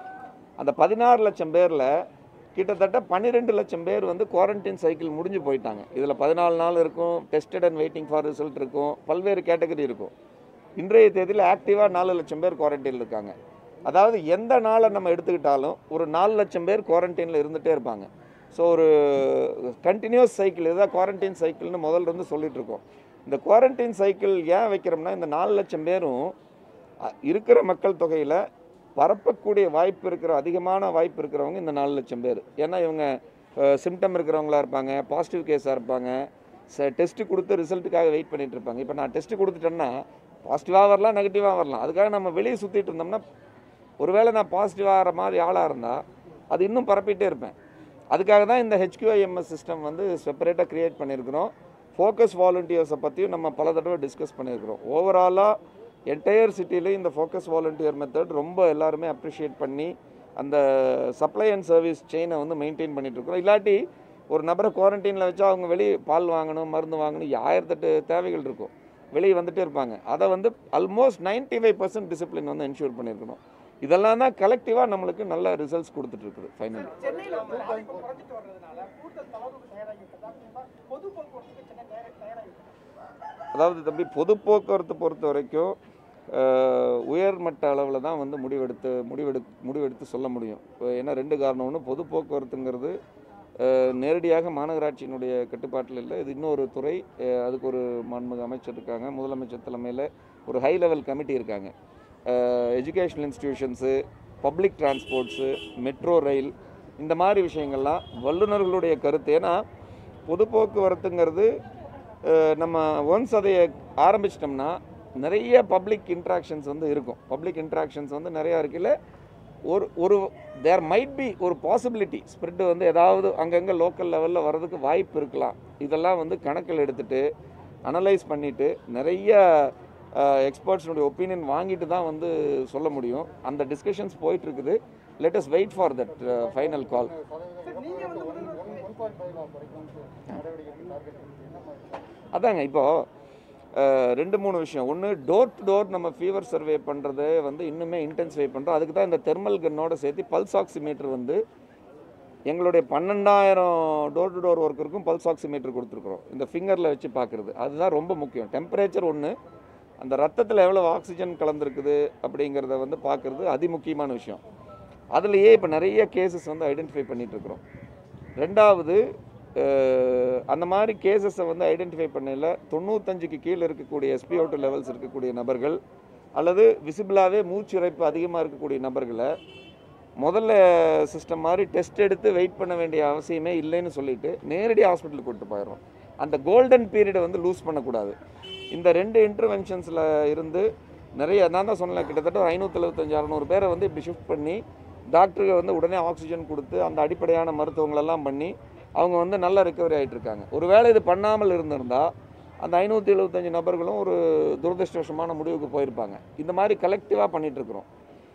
அந்த பதினாறு லட்சம் பேரில் கிட்டத்தட்ட பன்னிரெண்டு லட்சம் பேர் வந்து குவாரண்டைன் சைக்கிள் முடிஞ்சு போயிட்டாங்க இதில் பதினாலு நாள் இருக்கும் tested and waiting for result இருக்கும் பல்வேறு கேட்டகரி இருக்கும் இன்றைய தேதியில் ஆக்டிவாக நாலு லட்சம் பேர் குவாரண்டைனில் இருக்காங்க அதாவது எந்த நாளை நம்ம எடுத்துக்கிட்டாலும் ஒரு நாலு லட்சம் பேர் குவாரண்டைனில் இருந்துகிட்டே இருப்பாங்க ஸோ ஒரு கண்டினியூஸ் சைக்கிள் இதுதான் குவாரண்டைன் சைக்கிள்னு முதல்ல இருந்து சொல்லிட்டு இருக்கோம் இந்த குவாரண்டைன் சைக்கிள் ஏன் வைக்கிறோம்னா இந்த நாலு லட்சம் பேரும் அ, இருக்கிற மக்கள் தொகையில் பரப்பக்கூடிய வாய்ப்பு இருக்கிற அதிகமான வாய்ப்பு இருக்கிறவங்க இந்த நாலு லட்சம் பேர் ஏன்னா இவங்க சிம்டம் இருக்கிறவங்களா இருப்பாங்க பாசிட்டிவ் கேஸாக இருப்பாங்க ச டெஸ்ட்டு கொடுத்து ரிசல்ட்டுக்காக வெயிட் பண்ணிட்டு இருப்பாங்க இப்போ நான் டெஸ்ட்டு கொடுத்துட்டேன்னா பாசிட்டிவாக வரலாம் நெகட்டிவாக வரலாம் அதுக்காக நம்ம வெளியே சுற்றிட்டு இருந்தோம்னா ஒருவேளை நான் பாசிட்டிவ் ஆகிற மாதிரி ஆளாக இருந்தால் அது இன்னும் பரப்பிட்டே இருப்பேன் அதுக்காக தான் இந்த ஹெச்கியூஐஎம்எஸ் சிஸ்டம் வந்து செப்பரேட்டாக க்ரியேட் பண்ணியிருக்கிறோம் ஃபோக்கஸ் வாலண்டியர்ஸை பற்றியும் நம்ம பல தடவை டிஸ்கஸ் பண்ணியிருக்கிறோம் ஓவராலாக என்டையர் சிட்டிலையும் இந்த ஃபோக்கஸ் வாலண்டியர் மெத்தட் ரொம்ப எல்லாருமே அப்ரிஷியேட் பண்ணி அந்த சப்ளை அண்ட் சர்வீஸ் செயினை வந்து மெயின்டைன் பண்ணிட்டு இருக்கிறோம் இல்லாட்டி ஒரு நபரை குவாரண்டைனில் வச்சா அவங்க வெளியே பால் வாங்கணும் மருந்து வாங்கணும் ஆயிரத்தெட்டு தேவைகள் இருக்கும் வெளியே வந்துட்டே இருப்பாங்க அதை வந்து ஆல்மோஸ்ட் 95% ஃபைவ் பர்சன்ட் டிசிப்ளின் வந்து என்ஷூர் பண்ணியிருக்கணும் இதெல்லாம் தான் கலெக்டிவாக நம்மளுக்கு நல்ல ரிசல்ட்ஸ் கொடுத்துட்டு இருக்குது ஃபைனலி சென்னையில வந்து பாதிப்பு குறைஞ்சிட்டு வர்றதுனால கூடுதல் தளர்வுக்கு தயாராகி விட்டதா குறிப்பா பொது போக்குவரத்துக்கு சென்னை தயாரா- தயாராகி விட்டதா அதாவது தம்பி பொது போக்குவரத்து பொறுத்த வரைக்கும் அஹ், உயர்மட்ட அளவில் தான் வந்து முடிவெடுத்து முடிவெடு முடிவெடுத்து சொல்ல முடியும் இப்போ ஏன்னா ரெண்டு காரணம் ஒன்று பொது போக்குவரத்துங்கிறது அஹ், நேரடியாக மாநகராட்சியினுடைய கட்டுப்பாட்டில் இல்லை இது இன்னொரு துறை அஹ், அதுக்கு ஒரு மாண்புமிகு அமைச்சர் இருக்காங்க முதலமைச்சர் தலைமையில் ஒரு ஹை லெவல் கமிட்டி இருக்காங்க educational institutions public transports metro rail இந்த மாதிரி விஷயங்கள்லாம் வல்லுநர்களுடைய கருத்து ஏன்னா பொது போக்குவரத்துங்கிறது அஹ், நம்ம ஒன்ஸ் அதை ஆரம்பிச்சிட்டோம்னா நிறைய பப்ளிக் இன்ட்ராக்ஷன்ஸ் வந்து இருக்கும் பப்ளிக் இன்ட்ராக்ஷன்ஸ் வந்து நிறையா இருக்குல்ல ஒரு ஒரு தேர் மைட் பி ஒரு பாசிபிலிட்டி ஸ்ப்ரெட் வந்து ஏதாவது அங்கங்கே லோக்கல் லெவலில் வர்றதுக்கு வாய்ப்பு இருக்கலாம் இதெல்லாம் வந்து கணக்கில் எடுத்துட்டு அனலைஸ் பண்ணிவிட்டு நிறைய எக்ஸ்பர்ட்ஸினுடைய ஒப்பீனியன் வாங்கிட்டு தான் வந்து சொல்ல முடியும் அந்த டிஸ்கஷன்ஸ் போயிட்டு இருக்குது let us wait for that final call sir நீங்க வந்து முதல்வர் ஆல்கோஹால் பயிலா குறைக்கணும்னு நடவடிக்கை டார்கெட் என்ன மாதிரி அதாங்க இப்போது ரெண்டு மூணு விஷயம் ஒன்று டோர் டு டோர் நம்ம ஃபீவர் சர்வே பண்ணுறது வந்து இன்னுமே இன்டென்சிஃபை பண்ணுறோம் அதுக்கு தான் இந்த தெர்மல் கன்னோட சேர்த்து பல்ஸ் ஆக்சிமீட்டர் வந்து எங்களுடைய பன்னெண்டாயிரம் டோர் டு டோர் ஒர்க்கருக்கும் பல்ஸ் ஆக்சிமீட்டர் கொடுத்துருக்குறோம் இந்த ஃபிங்கரில் வச்சு பார்க்குறது அதுதான் ரொம்ப முக்கியம் டெம்பரேச்சர் ஒன்று அந்த ரத்தத்தில் எவ்வளோ ஆக்சிஜன் கலந்துருக்குது அப்படிங்கிறத வந்து பார்க்குறது அதிமுக்கியமான விஷயம் அதுலேயே இப்போ நிறைய கேசஸ் வந்து ஐடென்டிஃபை பண்ணிகிட்ருக்குறோம் ரெண்டாவது அஹ், அந்த மாதிரி கேசஸை வந்து ஐடென்டிஃபை பண்ணல தொண்ணூத்தஞ்சுக்கு கீழே இருக்கக்கூடிய SpO2 லெவல்ஸ் இருக்கக்கூடிய நபர்கள் அல்லது விசிபிளாகவே மூச்சிறைப்பு அதிகமாக இருக்கக்கூடிய நபர்களை முதல்ல சிஸ்டம் மாதிரி டெஸ்ட் எடுத்து வெயிட் பண்ண வேண்டிய அவசியமே இல்லைன்னு சொல்லிட்டு நேரடி ஹாஸ்பிட்டலுக்கு கூட்டு போயிடுறோம் அந்த கோல்டன் பீரியடை வந்து லூஸ் பண்ணக்கூடாது இந்த ரெண்டு இன்டர்வென்ஷன்ஸில் இருந்து நிறைய நான் தான் சொன்னேன் கிட்டத்தட்ட ஒரு ஐநூற்றி எழுபத்தஞ்சு அறநூறு பேரை வந்து இப்படி ஷிஃப்ட் பண்ணி டாக்டருக்கு வந்து உடனே ஆக்சிஜன் கொடுத்து அந்த அடிப்படையான மருத்துவங்களெல்லாம் பண்ணி அவங்க வந்து நல்லா ரெக்கவரி ஆகிட்டு இருக்காங்க ஒருவேளை இது பண்ணாமல் இருந்திருந்தா அந்த ஐநூற்றி எழுபத்தஞ்சு நபர்களும் ஒரு துரதிருஷ்டவசமான முடிவுக்கு போயிருப்பாங்க இந்த மாதிரி கலெக்டிவாக பண்ணிகிட்ருக்குறோம்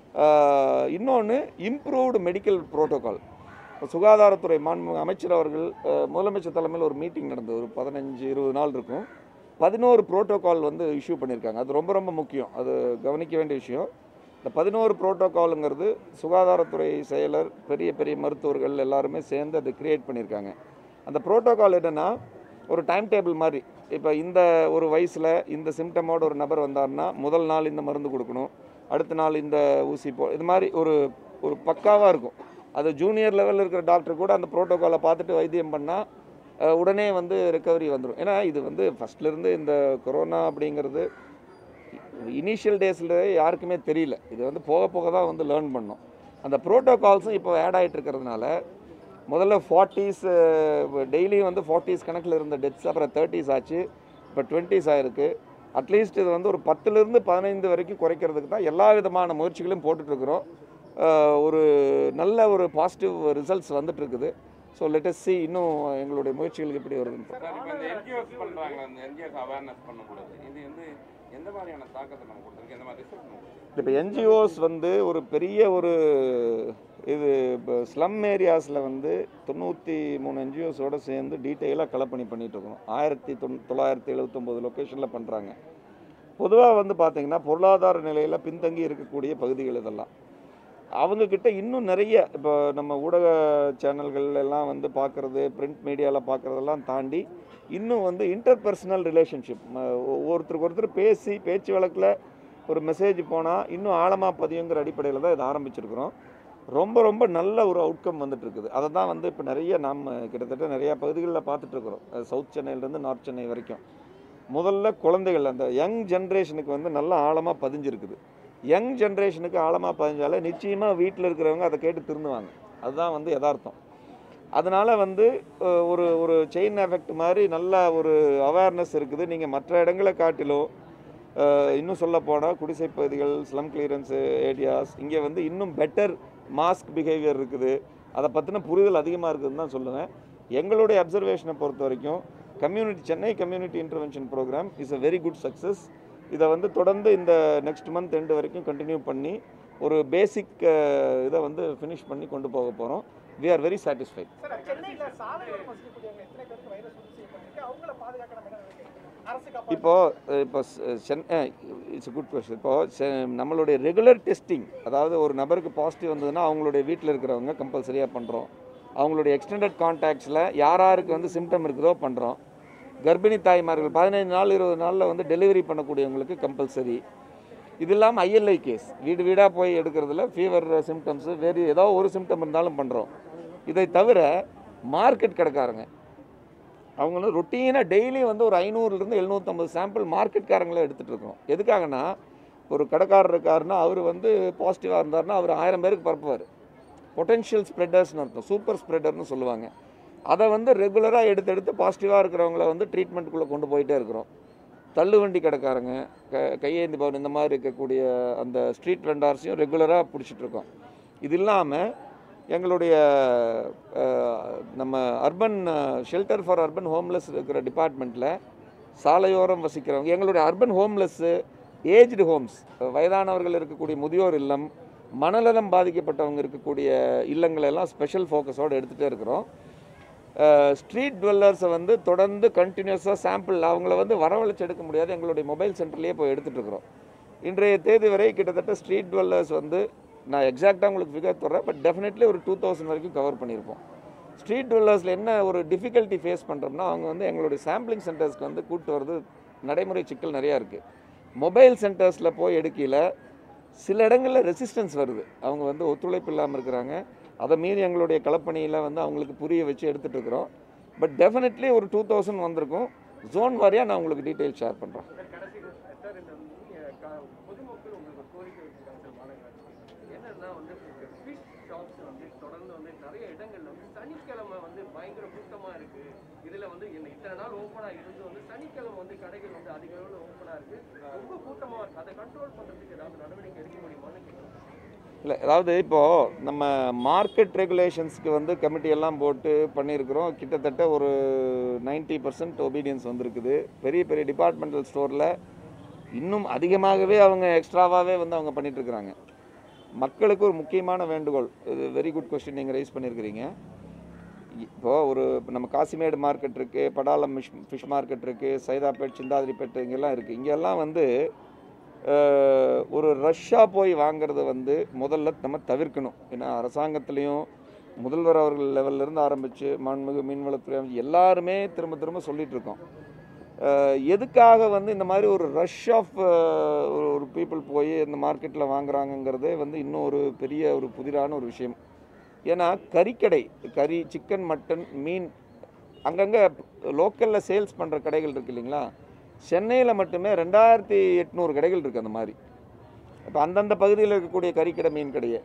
இன்னொன்று இம்ப்ரூவ்டு மெடிக்கல் ப்ரோட்டோகால் இப்போ சுகாதாரத்துறை மாண்பு அமைச்சர் அவர்கள் அஹ், முதலமைச்சர் தலைமையில் ஒரு மீட்டிங் நடந்தது ஒரு பதினஞ்சு இருபது நாள் இருக்கும் பதினோரு ப்ரோட்டோகால் வந்து இஷ்யூ பண்ணியிருக்காங்க அது ரொம்ப ரொம்ப முக்கியம் அது கவனிக்க வேண்டிய விஷயம் இந்த பதினோரு ப்ரோட்டோகாலுங்கிறது சுகாதாரத்துறை செயலர் பெரிய பெரிய மருத்துவர்கள் எல்லாருமே சேர்ந்து அது கிரியேட் பண்ணியிருக்காங்க அந்த ப்ரோட்டோகால் என்னென்னா ஒரு டைம் டேபிள் மாதிரி இப்போ இந்த ஒரு வயசில் இந்த சிம்டமோட ஒரு நபர் வந்தார்னா முதல் நாள் இந்த மருந்து கொடுக்கணும் அடுத்த நாள் இந்த ஊசி போ இது மாதிரி ஒரு ஒரு பக்காவாக இருக்கும் அது ஜூனியர் லெவலில் இருக்கிற டாக்டர் கூட அந்த ப்ரோட்டோகாலை பார்த்துட்டு வைத்தியம் பண்ணால் அஹ், உடனே வந்து ரெக்கவரி வந்துடும் ஏன்னா இது வந்து ஃபஸ்ட்லேருந்து இந்த கொரோனா அப்படிங்கிறது இனிஷியல் டேஸில் யாருக்குமே தெரியல இது வந்து போக போக தான் வந்து லேர்ன் பண்ணோம் அந்த ப்ரோட்டோகால்ஸும் இப்போ ஆட் ஆகிட்டு இருக்கிறதுனால முதல்ல ஃபார்ட்டிஸ் டெய்லியும் வந்து ஃபார்ட்டிஸ் கணக்கில் இருந்த டெத்ஸ் அப்புறம் தேர்ட்டிஸ் ஆச்சு இப்போ டுவெண்ட்டிஸ் ஆயிருக்கு அட்லீஸ்ட் இது வந்து ஒரு பத்துலேருந்து பதினைந்து வரைக்கும் குறைக்கிறதுக்கு தான் எல்லா விதமான முயற்சிகளையும் போட்டுட்ருக்குறோம் ஒரு நல்ல ஒரு பாசிட்டிவ் ரிசல்ட்ஸ் வந்துட்டு இருக்குது ஸோ லெட்டஸ் சி இன்னும் எங்களுடைய முயற்சிகள் எப்படி வருதுன்னு சார் இப்போ இந்த என்ஜிஓஸ் பண்ணுறாங்களா இந்த என்ஜிஓஸ் அவேர்னஸ் பண்ணக்கூடாது இது வந்து எந்த மாதிரியான தாக்கத்தை நம்ம கொடுத்துருக்கு எந்த மாதிரி ரிசல்ட் நம்ம கொடுத்துருக்கு இப்போ என்ஜிஓஸ் வந்து ஒரு பெரிய ஒரு இது இப்போ ஸ்லம் ஏரியாஸில் வந்து தொண்ணூற்றி மூணு என்ஜிஓஸோடு சேர்ந்து டீட்டெயிலாக கலப்பணி பண்ணிட்டு இருக்கோம் ஆயிரத்தி தொண் தொள்ளாயிரத்தி எழுபத்தொம்போது லொக்கேஷனில் பண்ணுறாங்க பொதுவாக வந்து பார்த்திங்கன்னா பொருளாதார நிலையில் பின்தங்கி இருக்கக்கூடிய பகுதிகள் இதெல்லாம் அவங்கக்கிட்ட இன்னும் நிறைய இப்போ நம்ம ஊடக சேனல்கள் எல்லாம் வந்து பார்க்குறது பிரிண்ட் மீடியாவில் பார்க்குறதெல்லாம் தாண்டி இன்னும் வந்து இன்டர்பர்சனல் ரிலேஷன்ஷிப் ஒருத்தருக்கு ஒருத்தர் பேசி பேச்சு வழக்கில் ஒரு மெசேஜ் போனால் இன்னும் ஆழமாக பதியுங்கிற அடிப்படையில் தான் இதை ஆரம்பிச்சிருக்கிறோம் ரொம்ப ரொம்ப நல்ல ஒரு அவுட்கம் வந்துட்டு இருக்குது அதை தான் வந்து இப்போ நிறைய நாம் கிட்டத்தட்ட நிறையா பகுதிகளில் பார்த்துட்ருக்குறோம் சவுத் சென்னையிலேருந்து நார்த் சென்னை வரைக்கும் முதல்ல குழந்தைகள் அந்த யங் ஜென்ரேஷனுக்கு வந்து நல்லா ஆழமாக பதிஞ்சிருக்குது யங் ஜென்ரேஷனுக்கு ஆழமாக பதிஞ்சாலே நிச்சயமாக வீட்டில் இருக்கிறவங்க அதை கேட்டு திருந்துவாங்க அதுதான் வந்து யதார்த்தம் அதனால் வந்து அஹ், ஒரு ஒரு செயின் எஃபெக்ட் மாதிரி நல்ல ஒரு அவேர்னஸ் இருக்குது நீங்கள் மற்ற இடங்களை காட்டிலும் அஹ், இன்னும் சொல்ல போனால் குடிசை பகுதிகள் ஸ்லம் கிளியரன்ஸு ஏரியாஸ் இங்கே வந்து இன்னும் பெட்டர் மாஸ்க் பிஹேவியர் இருக்குது அதை பற்றின புரிதல் அதிகமாக இருக்குதுன்னு தான் சொல்லுவேன் எங்களுடைய அப்சர்வேஷனை பொறுத்த வரைக்கும் community Chennai community intervention program is a very good success இதை வந்து தொடர்ந்து இந்த நெக்ஸ்ட் மந்த் எண்டு வரைக்கும் கண்டினியூ பண்ணி ஒரு பேசிக் இதை வந்து ஃபினிஷ் பண்ணி கொண்டு போக போகிறோம் we are very satisfied sir சென்னையில சாலையோரம் வசிக்கக்கூடியவங்க எத்தனை பேருக்கு வைரஸ் உறுதி செய்யப்பட்டிருக்கு அவங்கள பாதுகாக்க நம்ம என்ன நினைக்கிறீங்க அரசு காப்பாற்ற இப்போ இப்போ சென் இட்ஸ் குட் கொஸ்டின் இப்போ செ- நம்மளுடைய ரெகுலர் டெஸ்டிங் அதாவது ஒரு நபருக்கு பாசிட்டிவ் வந்ததுன்னா அவங்களுடைய வீட்டில் இருக்கிறவங்க கம்பல்சரியாக பண்ணுறோம் அவங்களுடைய எக்ஸ்டெண்டட் கான்டாக்ட்ஸில் யார் யாருக்கு வந்து சிம்டம் இருக்குதோ பண்ணுறோம் கர்ப்பிணி தாய்மார்கள் பதினைந்து நாள் இருபது நாளில் வந்து டெலிவரி பண்ணக்கூடியவங்களுக்கு கம்பல்சரி இது இல்லாமல் ஐஎல்ஐ கேஸ் வீடு வீடாக போய் எடுக்கிறதுல ஃபீவர் சிம்டம்ஸு வேறு ஏதோ ஒரு சிம்டம் இருந்தாலும் பண்ணுறோம் இதை தவிர மார்க்கெட் கடைக்காரங்க அவங்களும் ரொட்டீனாக டெய்லி வந்து ஒரு ஐநூறுலேருந்து எழுநூற்றம்பது சாம்பிள் மார்க்கெட்காரங்கள எடுத்துகிட்டு இருக்கோம் எதுக்காகனா ஒரு கடைக்காரர் இருக்காருன்னா அவர் வந்து பாசிட்டிவாக இருந்தாருன்னா அவர் ஆயிரம் பேருக்கு பரப்புவார் பொட்டென்ஷியல் ஸ்ப்ரெட்டர்ஸ்னு அர்த்தம் சூப்பர் ஸ்ப்ரெடர்னு சொல்லுவாங்க அதை வந்து ரெகுலராக எடுத்து எடுத்து பாசிட்டிவாக இருக்கிறவங்கள வந்து ட்ரீட்மெண்ட்டுக்குள்ளே கொண்டு போயிட்டே இருக்கிறோம் தள்ளுவண்டி கடைக்காரங்க க கையேந்தி பவன் இந்த மாதிரி இருக்கக்கூடிய அந்த ஸ்ட்ரீட் வெண்டார்ஸையும் ரெகுலராக பிடிச்சிட்ருக்கோம் இது இல்லாமல் எங்களுடைய அஹ், நம்ம urban shelter for urban homeless இருக்கிற டிபார்ட்மெண்ட்டில் சாலையோரம் வசிக்கிறவங்க எங்களுடைய அர்பன் ஹோம்லெஸ்ஸு ஏஜ்டு ஹோம்ஸ் வயதானவர்கள் இருக்கக்கூடிய முதியோர் இல்லம் மனநலம் பாதிக்கப்பட்டவங்க இருக்கக்கூடிய இல்லங்களை எல்லாம் ஸ்பெஷல் ஃபோக்கஸோடு எடுத்துகிட்டே இருக்கிறோம் ஸ்ட்ரீட் டுவெல்லர்ஸை வந்து தொடர்ந்து கண்டினியூஸாக சாம்பிள் அவங்கள வந்து வரவழைச்சு எடுக்க முடியாது எங்களுடைய மொபைல் சென்டர்லேயே போய் எடுத்துகிட்டு இருக்கிறோம் இன்றைய தேதி வரை கிட்டத்தட்ட ஸ்ட்ரீட் டுவெல்லர்ஸ் வந்து நான் எக்ஸாக்டாக உங்களுக்கு ஃபிகர் தர்றேன் பட் டெஃபினெட்லி ஒரு டூ தௌசண்ட் வரைக்கும் கவர் பண்ணியிருப்போம் ஸ்ட்ரீட் டுவெல்லர்ஸில் என்ன ஒரு டிஃபிகல்ட்டி ஃபேஸ் பண்ணுறோம்னா அவங்க வந்து எங்களுடைய சாம்பிளிங் சென்டர்ஸ்க்கு வந்து கூப்பிட்டு வர்றது நடைமுறை சிக்கல் நிறையா இருக்குது மொபைல் சென்டர்ஸில் போய் எடுக்கையில் சில இடங்களில் ரெசிஸ்டன்ஸ் வருது அவங்க வந்து ஒத்துழைப்பு இல்லாமல் இருக்கிறாங்க அதை மீறி எங்களுடைய களப்பணியில் வந்து அவங்களுக்கு புரிய வச்சு எடுத்துகிட்டு இருக்கிறோம் பட் டெஃபினெட்லி ஒரு டூ தௌசண்ட் வந்திருக்கும் ஜோன் வாரியாக நான் உங்களுக்கு டீட்டெயில் ஷேர் பண்ணுறேன் சார் கடைசி சார் இந்த நீங்க க- பொதுமக்கள் உங்களுக்கு ஒரு கோரிக்கை வச்சிருக்காங்க சார் மாநகராட்சி என்னன்னா வந்து ஃபிஷ் ஷாப்ஸ் வந்து தொடர்ந்து வந்து நிறைய இடங்கள்ல வந்து சனிக்கிழமை வந்து பயங்கர கூட்டமா இருக்கு இதுல வந்து என்ன இத்தனை நாள் ஓப்பனா இருந்து வந்து சனிக்கிழமை வந்து கடைகள் வந்து அதிக அளவில் ஓப்பனா இருக்கு ரொம்ப கூட்டமா இருக்கு அதை கண்ட்ரோல் பண்றதுக்கு ஏதாவது நடவடிக்கை எடுக்க முடியுமான்னு கேட்குறேன் இல்லை அதாவது இப்போது நம்ம மார்க்கெட் ரெகுலேஷன்ஸ்க்கு வந்து கமிட்டி எல்லாம் போட்டு பண்ணியிருக்கிறோம் கிட்டத்தட்ட ஒரு 90% பர்சன்ட் ஒபீடியன்ஸ் வந்திருக்குது பெரிய பெரிய டிபார்ட்மெண்டல் ஸ்டோரில் இன்னும் அதிகமாகவே அவங்க எக்ஸ்ட்ராவாகவே வந்து அவங்க பண்ணிட்டு இருக்கிறாங்க மக்களுக்கு ஒரு முக்கியமான வேண்டுகோள் இது வெரி குட் கொஸ்டின் நீங்கள் ரைஸ் பண்ணியிருக்கிறீங்க இப்போது ஒரு நம்ம காசிமேடு மார்க்கெட் இருக்குது படாலம் ஃபிஷ் ஃபிஷ் மார்க்கெட் இருக்குது சைதாப்பேட் சிந்தாதிரிப்பேட் இங்கெல்லாம் இருக்குது இங்கெல்லாம் வந்து அஹ், ஒரு ரஷ்ஷாக போய் வாங்குறத வந்து முதல்ல நம்ம தவிர்க்கணும் ஏன்னா அரசாங்கத்துலேயும் முதல்வர் அவர்கள் level-ல இருந்து ஆரம்பித்து மாண்புமிகு மீன்வளத்துறை அமைச்சர் எல்லாருமே திரும்ப திரும்ப சொல்லிட்டு இருக்கோம் அஹ், எதுக்காக வந்து இந்த மாதிரி ஒரு ரஷ் ஆஃப் ஒரு பீப்புள் போய் இந்த மார்க்கெட்டில் வாங்குறாங்கங்கிறதே வந்து இன்னும் ஒரு பெரிய ஒரு புதிரான ஒரு விஷயம் ஏன்னா கறிக்கடை கறி சிக்கன் மட்டன் மீன் அங்கங்கே லோக்கலில் சேல்ஸ் பண்ணுற கடைகள் இருக்கு இல்லைங்களா சென்னையில் மட்டுமே ரெண்டாயிரத்தி எட்நூறு கடைகள் இருக்குது அந்த மாதிரி இப்போ அந்தந்த பகுதியில் இருக்கக்கூடிய கறிக்கடை மீன் கடையை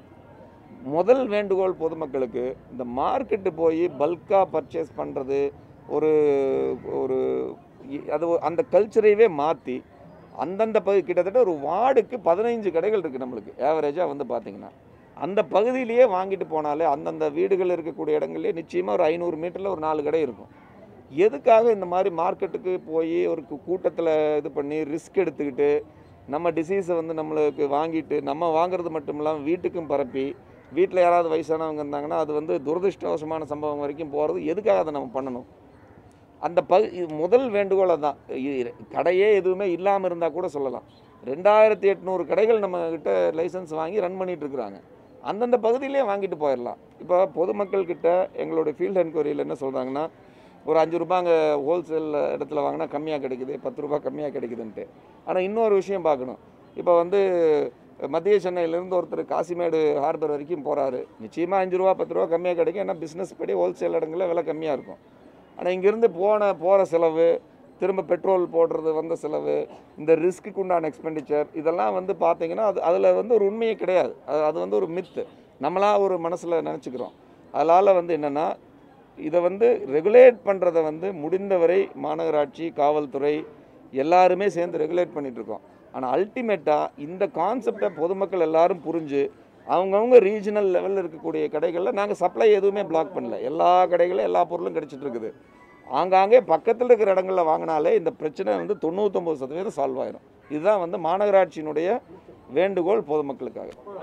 முதல் வேண்டுகோள் பொதுமக்களுக்கு இந்த மார்க்கெட்டு போய் பல்காக பர்ச்சேஸ் பண்ணுறது ஒரு ஒரு இ- அது ஒ- அந்த கல்ச்சரையவே மாற்றி அந்தந்த பகுதி கிட்டத்தட்ட ஒரு வார்டுக்கு பதினைஞ்சு கடைகள் இருக்குது நம்மளுக்கு ஆவரேஜாக வந்து பார்த்தீங்கன்னா அந்த பகுதியிலேயே வாங்கிட்டு போனாலே அந்தந்த வீடுகள் இருக்கக்கூடிய இடங்கள்லேயே நிச்சயமாக ஒரு ஐநூறு மீட்டரில் ஒரு நாலு கடை இருக்கும் எதுக்காக இந்த மாதிரி மார்க்கெட்டுக்கு போய் ஒரு கூட்டத்தில் இது பண்ணி ரிஸ்க் எடுத்துக்கிட்டு நம்ம டிசீஸை வந்து நம்மளுக்கு வாங்கிட்டு நம்ம வாங்குறது மட்டும் இல்லாமல் வீட்டுக்கும் பரப்பி வீட்டில் யாராவது வயசானவங்க இருந்தாங்கன்னா அது வந்து துரதிருஷ்டவசமான சம்பவம் வரைக்கும் போகிறது எதுக்காக அதை நம்ம பண்ணணும் அந்த பகு இது முதல் வேண்டுகோள் தான் கடையே எதுவுமே இல்லாமல் இருந்தால் கூட சொல்லலாம் ரெண்டாயிரத்தி எட்நூறு கடைகள் நம்மக்கிட்ட லைசன்ஸ் வாங்கி ரன் பண்ணிட்டு இருக்கிறாங்க அந்தந்த பகுதியிலே வாங்கிட்டு போயிடலாம் இப்போ பொதுமக்கள் கிட்ட எங்களுடைய ஃபீல்டு என்கொயரியில் என்ன சொல்கிறாங்கன்னா ஒரு அஞ்சு ரூபாய் அங்கே ஹோல்சேல் இடத்துல வாங்கினா கம்மியாக கிடைக்குது பத்து ரூபாய் கம்மியாக கிடைக்குதுன்ட்டு ஆனால் இன்னொரு விஷயம் பார்க்கணும் இப்போ வந்து மத்திய சென்னையிலேருந்து ஒருத்தர் காசிமேடு ஹார்பர் வரைக்கும் போகிறாரு நிச்சயமாக அஞ்சு ரூபா பத்து ரூபா கம்மியாக கிடைக்கும் ஏன்னா பிஸ்னஸ் படி ஹோல்சேல் இடங்களில் விலை கம்மியாக இருக்கும் ஆனால் இங்கேருந்து போன போகிற செலவு திரும்ப பெட்ரோல் போடுறது வந்த செலவு இந்த ரிஸ்க்கு உண்டான எக்ஸ்பெண்டிச்சர் இதெல்லாம் வந்து பார்த்தீங்கன்னா அது அதில் வந்து ஒரு உண்மையே கிடையாது அது அது வந்து ஒரு மித்து நம்மளா ஒரு மனசில் நினச்சிக்கிறோம் அதனால் வந்து என்னென்னா இதை வந்து ரெகுலேட் பண்ணுறதை வந்து முடிந்தவரை மாநகராட்சி காவல்துறை எல்லாருமே சேர்ந்து ரெகுலேட் பண்ணிட்டு இருக்கோம் ஆனால் அல்டிமேட்டாக இந்த கான்செப்டை பொதுமக்கள் எல்லாரும் புரிஞ்சு அவங்கவுங்க ரீஜனல் லெவலில் இருக்கக்கூடிய கடைகளில் நாங்கள் சப்ளை எதுவுமே பிளாக் பண்ணல எல்லா கடைகளும் எல்லா பொருளும் கிடைச்சிட்டு இருக்குது ஆங்காங்கே பக்கத்தில் இருக்கிற இடங்களில் வாங்கினாலே இந்த பிரச்சனை வந்து தொண்ணூத்தொம்பது சதவீதம் சால்வ் ஆயிரும் இதுதான் வந்து மாநகராட்சியினுடைய வேண்டுகோள் பொதுமக்களுக்காக